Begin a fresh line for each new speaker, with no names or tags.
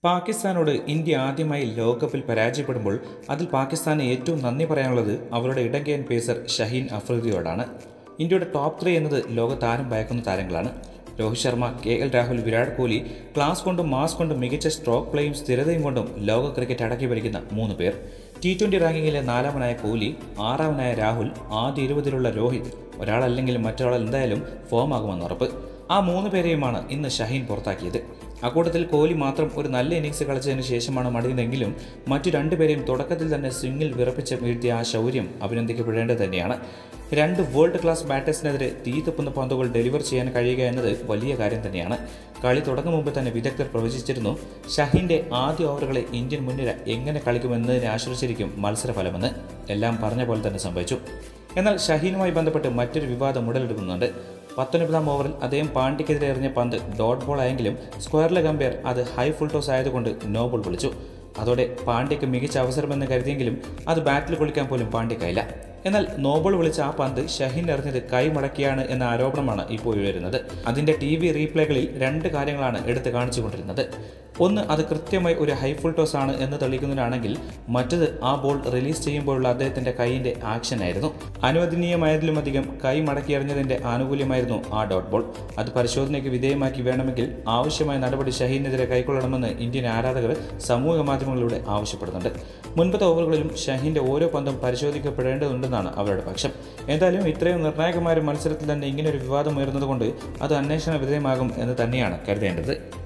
പാകിസ്ഥാനോട് ഇന്ത്യ ആദ്യമായി ലോകകപ്പിൽ പരാജയപ്പെടുമ്പോൾ അതിൽ പാകിസ്ഥാന് ഏറ്റവും നന്ദി പറയാനുള്ളത് അവരുടെ ഇടങ്കയൻ പേസർ ഷഹീൻ അഫ്രീദിയോടാണ് ഇന്ത്യയുടെ ടോപ്പ് ത്രീ എന്നത് ലോകത്താരം ഭയക്കുന്ന താരങ്ങളാണ് Rohit Sharma K L Rahul Virat Kohli class കൊണ്ടും മാസ് കൊണ്ടും മികച്ച സ്ട്രോക്ക് പ്ലേയും സ്ഥിരതയും കൊണ്ടും ലോക ക്രിക്കറ്റ് അടക്കി ഭരിക്കുന്ന മൂന്ന് പേർ ടി ട്വൻ്റി റാങ്കിങ്ങിലെ നാലാമനായ കോഹ്ലി ആറാമനായ രാഹുൽ ആദ്യ ഇരുപതിലുള്ള രോഹിത് ഒരാളല്ലെങ്കിൽ മറ്റൊരാൾ എന്തായാലും ഫോമാകുമെന്ന് ഉറപ്പ് ആ മൂന്ന് പേരെയുമാണ് ഇന്ന് ഷഹീൻ പുറത്താക്കിയത് അക്കൂട്ടത്തിൽ കോഹ്ലി മാത്രം ഒരു നല്ല ഇന്നിങ്സ് കളിച്ചതിന് ശേഷമാണ് മടിയുന്നതെങ്കിലും മറ്റു രണ്ടുപേരെയും തുടക്കത്തിൽ തന്നെ സ്വിങ്ങിൽ വിറപ്പിച്ച് വീഴ്ത്തിയ ആ ശൗര്യം അഭിനന്ദിക്കപ്പെടേണ്ടത് തന്നെയാണ് രണ്ട് വേൾഡ് ക്ലാസ് ബാറ്റേഴ്സിനെതിരെ തീ തുപ്പുന്ന പന്തുകൾ ഡെലിവർ ചെയ്യാൻ കഴിയുക എന്നത് വലിയ കാര്യം തന്നെയാണ് കളി തുടങ്ങും മുമ്പ് തന്നെ വിദഗ്ധർ പ്രവചിച്ചിരുന്നു ഷഹീൻ്റെ ആദ്യ ഓവറുകളെ ഇന്ത്യൻ മുൻനിര എങ്ങനെ കളിക്കുമെന്നതിനെ ആശ്രയിച്ചിരിക്കും മത്സരഫലമെന്ന് എല്ലാം പറഞ്ഞ പോലെ തന്നെ സംഭവിച്ചു എന്നാൽ ഷഹീനുമായി ബന്ധപ്പെട്ട് മറ്റൊരു വിവാദം ഉടലെടുക്കുന്നുണ്ട് പത്തൊൻപതാം ഓവറിൽ അദ്ദേഹം പാണ്ഡ്യക്കെതിരെ എറിഞ്ഞ പന്ത് ഡോട്ട് ബോൾ ആയെങ്കിലും സ്ക്വയറിലെ കമ്പയർ അത് ഹൈ ഫുൾ ടോസ് ആയതുകൊണ്ട് നോ ബോൾ വിളിച്ചു അതോടെ പാണ്ഡ്യക്ക് മികച്ച അവസരമെന്ന് കരുതിയെങ്കിലും അത് ബാറ്റിൽ കൊള്ളിക്കാൻ പോലും പാണ്ഡ്യക്കായില്ല എന്നാൽ നോബോൾ വിളിച്ച ആ പന്ത് ഷഹീൻ എറിഞ്ഞത് കൈമടക്കിയാണ് എന്ന ആരോപണമാണ് ഇപ്പോൾ ഉയരുന്നത് അതിന്റെ ടി വി റീപ്ലേകളിൽ രണ്ട് കാര്യങ്ങളാണ് എടുത്തു കാണിച്ചുകൊണ്ടിരുന്നത് ഒന്ന് അത് കൃത്യമായി ഒരു ഹൈ ഫുൾ ടോസ് ആണ് എന്ന് തെളിയിക്കുന്നതിനാണെങ്കിൽ മറ്റത് ആ ബോൾ റിലീസ് ചെയ്യുമ്പോഴുള്ള അദ്ദേഹത്തിന്റെ കൈയിന്റെ ആക്ഷൻ ആയിരുന്നു അനുവദനീയമായതിലുമധികം കൈ മടക്കി എറിഞ്ഞതിന്റെ ആനുകൂല്യമായിരുന്നു ആ ഡോട്ട് ബോൾ അത് പരിശോധനയ്ക്ക് വിധേയമാക്കി വേണമെങ്കിൽ ആവശ്യമായ നടപടി ഷഹീനെതിരെ കൈക്കൊള്ളണമെന്ന് ഇന്ത്യൻ ആരാധകർ സമൂഹ മാധ്യമങ്ങളിലൂടെ ആവശ്യപ്പെടുന്നുണ്ട് മുൻപത്തെ ഓവറുകളിലും ഷഹീന്റെ ഓരോ പന്തും പരിശോധിക്കപ്പെടേണ്ടതുണ്ടെന്നാണ് അവരുടെ പക്ഷം എന്തായാലും ഇത്രയും നിർണായകമായ ഒരു മത്സരത്തിൽ തന്നെ ഇങ്ങനൊരു വിവാദം ഉയർന്നതുകൊണ്ട് അത് അന്വേഷണ വിധേയമാകും എന്ന് തന്നെയാണ് കരുതേണ്ടത്